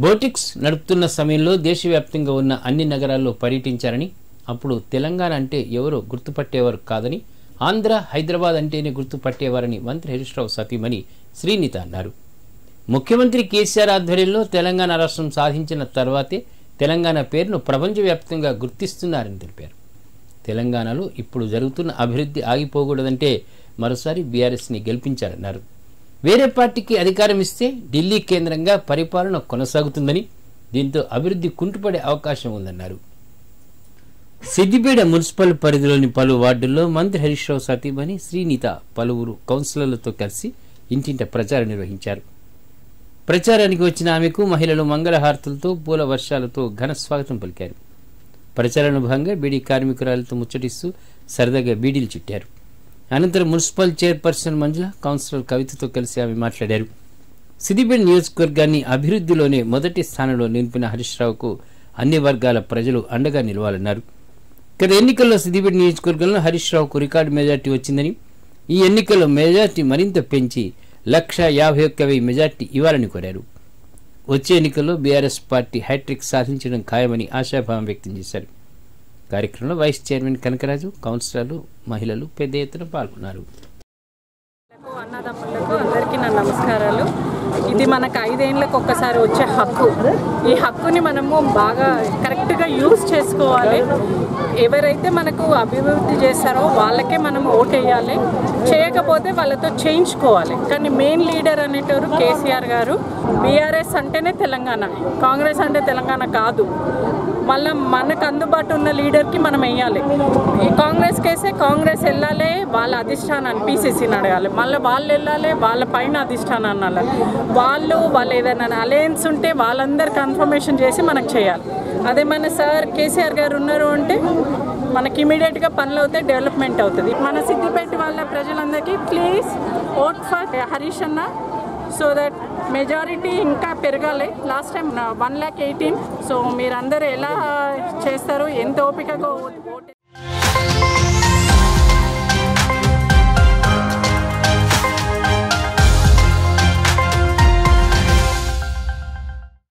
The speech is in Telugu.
బోటిక్స్ నడుపుతున్న సమయంలో దేశవ్యాప్తంగా ఉన్న అన్ని నగరాల్లో పర్యటించారని అప్పుడు తెలంగాణ అంటే ఎవరో గుర్తుపట్టేవారు కాదని ఆంధ్ర హైదరాబాద్ అంటేనే గుర్తుపట్టేవారని మంత్రి హరీష్ రావు సతీమణి శ్రీనిత అన్నారు ముఖ్యమంత్రి కేసీఆర్ ఆధ్వర్యంలో తెలంగాణ రాష్ట్రం సాధించిన తర్వాతే తెలంగాణ పేరును ప్రపంచవ్యాప్తంగా గుర్తిస్తున్నారని తెలిపారు తెలంగాణలో ఇప్పుడు జరుగుతున్న అభివృద్ధి ఆగిపోకూడదంటే మరోసారి బీఆర్ఎస్ని గెలిపించారన్నారు వేరే పార్టీకి అధికారం ఇస్తే ఢిల్లీ కేంద్రంగా పరిపాలన కొనసాగుతుందని దీంతో అభివృద్ధి కుంటుపడే అవకాశం ఉందన్నారు సిద్దిపేట మున్సిపల్ పరిధిలోని పలు వార్డుల్లో మంత్రి హరీష్ రావు సతీమణి శ్రీనీత పలువురు కౌన్సిలర్లతో కలిసి ఇంటింట ప్రచారం నిర్వహించారు ప్రచారానికి వచ్చిన ఆమెకు మహిళలు మంగళహారతులతో పూల వర్షాలతో ఘన స్వాగతం పలికారు ప్రచారంలో భాగంగా బీడీ కార్మికురాలతో ముచ్చటిస్తూ సరదాగా బీడీలు చుట్టారు అనంతరం మున్సిపల్ చైర్పర్సన్ మంజుల కౌన్సిలర్ కవితతో కలిసి ఆమె మాట్లాడారు సిద్దిపేట నియోజకవర్గాన్ని అభివృద్ధిలోనే మొదటి స్థానంలో నిలిపిన హరీష్ రావుకు అన్ని వర్గాల ప్రజలు అండగా నిలవాలన్నారు గత ఎన్నికల్లో సిద్దిపేట నియోజకవర్గంలో హరీష్ రావుకు రికార్డు మెజార్టీ వచ్చిందని ఈ ఎన్నికల్లో మెజార్టీ మరింత పెంచి లక్ష యాభై ఒక్క వెయ్యి మెజార్టీ ఇవ్వాలని కోరారు వచ్చే ఎన్నికల్లో బీఆర్ఎస్ పార్టీ హ్యాట్రిక్ సాధించడం ఖాయమని ఆశాభావం వ్యక్తం చేశారు కార్యక్రమంలో వైస్ చైర్మన్ కనకరాజు కౌన్సిలర్లు మహిళలు పెద్ద ఎత్తున పాల్గొన్నారు అన్నదమ్ములకు అందరికీ నా నమస్కారాలు ఇది మనకు ఐదేళ్ళకి ఒక్కసారి వచ్చే హక్కు ఈ హక్కుని మనము బాగా కరెక్ట్గా యూజ్ చేసుకోవాలి ఎవరైతే మనకు అభివృద్ధి చేస్తారో వాళ్ళకే మనం ఓటేయాలి చేయకపోతే వాళ్ళతో చేయించుకోవాలి కానీ మెయిన్ లీడర్ అనేటోరు కేసీఆర్ గారు బీఆర్ఎస్ అంటేనే తెలంగాణ కాంగ్రెస్ అంటే తెలంగాణ కాదు మళ్ళీ మనకు అందుబాటు ఉన్న లీడర్కి మనం వేయాలి ఈ కాంగ్రెస్ కేసే కాంగ్రెస్ వెళ్ళాలి వాళ్ళ అధిష్టానాన్ని పీసీసీని అడగాలి మళ్ళీ వాళ్ళు వెళ్ళాలి వాళ్ళ పైన అధిష్టానాన్ని అనాలి వాళ్ళు వాళ్ళు ఏదైనా అలయన్స్ ఉంటే వాళ్ళందరు కన్ఫర్మేషన్ చేసి మనకు చేయాలి అదే మన సార్ కేసీఆర్ గారు ఉన్నారు అంటే మనకి ఇమీడియట్గా పనులు అవుతాయి డెవలప్మెంట్ అవుతుంది మన సిద్దిపేట వాళ్ళ ప్రజలందరికీ ప్లీజ్ ఓట్ ఫర్ హరీష్ అన్న సో దట్ మెజారిటీ ఇంకా పెరగాలి last time one lakh eighteen so మీరందరూ ఎలా చేస్తారు ఎంత ఓపికగా ఓట్